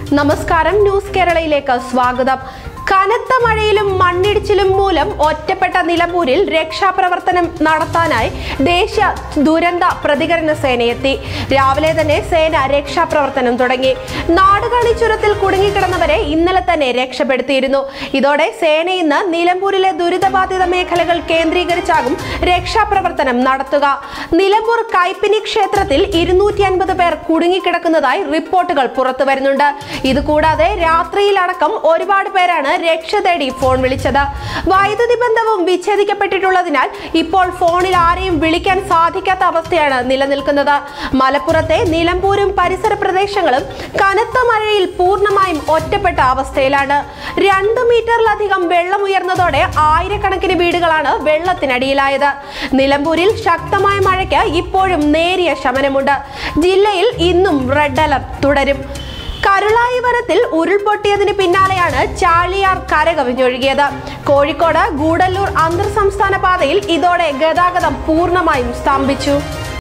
നമസ്കാരം ന്യൂസ് കേരളയിലേക്ക് സ്വാഗതം കനത്ത മഴയിലും മണ്ണിടിച്ചിലും മൂലം ഒറ്റപ്പെട്ട നിലമ്പൂരിൽ രക്ഷാപ്രവർത്തനം നടത്താനായി ദേശീയ ദുരന്ത പ്രതികരണ സേനയെത്തി രാവിലെ തന്നെ സേന രക്ഷാപ്രവർത്തനം തുടങ്ങി നാടുകാണി ചുരത്തിൽ കുടുങ്ങിക്കിടന്നവരെ ഇന്നലെ തന്നെ രക്ഷപ്പെടുത്തിയിരുന്നു ഇതോടെ സേന ഇന്ന് നിലമ്പൂരിലെ ദുരിതബാധിത മേഖലകൾ കേന്ദ്രീകരിച്ചാകും രക്ഷാപ്രവർത്തനം നടത്തുക നിലമ്പൂർ കൈപ്പിനി ക്ഷേത്രത്തിൽ ഇരുന്നൂറ്റി അൻപത് പേർ കുടുങ്ങിക്കിടക്കുന്നതായി റിപ്പോർട്ടുകൾ പുറത്തു വരുന്നുണ്ട് ഇതുകൂടാതെ രാത്രിയിലടക്കം ഒരുപാട് പേരാണ് രക്ഷ തേടി ഫോൺ വിളിച്ചത് വൈദ്യുതി ബന്ധവും വിച്ഛേദിക്കപ്പെട്ടിട്ടുള്ളതിനാൽ ഇപ്പോൾ ഫോണിൽ ആരെയും വിളിക്കാൻ സാധിക്കാത്ത അവസ്ഥയാണ് നിലനിൽക്കുന്നത് മലപ്പുറത്തെ നിലമ്പൂരും പരിസര പ്രദേശങ്ങളും കനത്ത മഴയിൽ പൂർണ്ണമായും ഒറ്റപ്പെട്ട അവസ്ഥയിലാണ് രണ്ടു മീറ്ററിലധികം വെള്ളം ഉയർന്നതോടെ ആയിരക്കണക്കിന് വീടുകളാണ് വെള്ളത്തിനടിയിലായത് നിലമ്പൂരിൽ ശക്തമായ മഴയ്ക്ക് ഇപ്പോഴും നേരിയ ശമനമുണ്ട് ജില്ലയിൽ ഇന്നും റെഡ് അലർട്ട് തുടരും കരുളായി വനത്തിൽ ഉരുൾപൊട്ടിയതിന് പിന്നാലെയാണ് ചാലിയാർ കരകവിഞ്ഞൊഴുകിയത് കോഴിക്കോട് ഗൂഡല്ലൂർ അന്തർ സംസ്ഥാന പാതയിൽ ഇതോടെ ഗതാഗതം പൂർണ്ണമായും സ്തംഭിച്ചു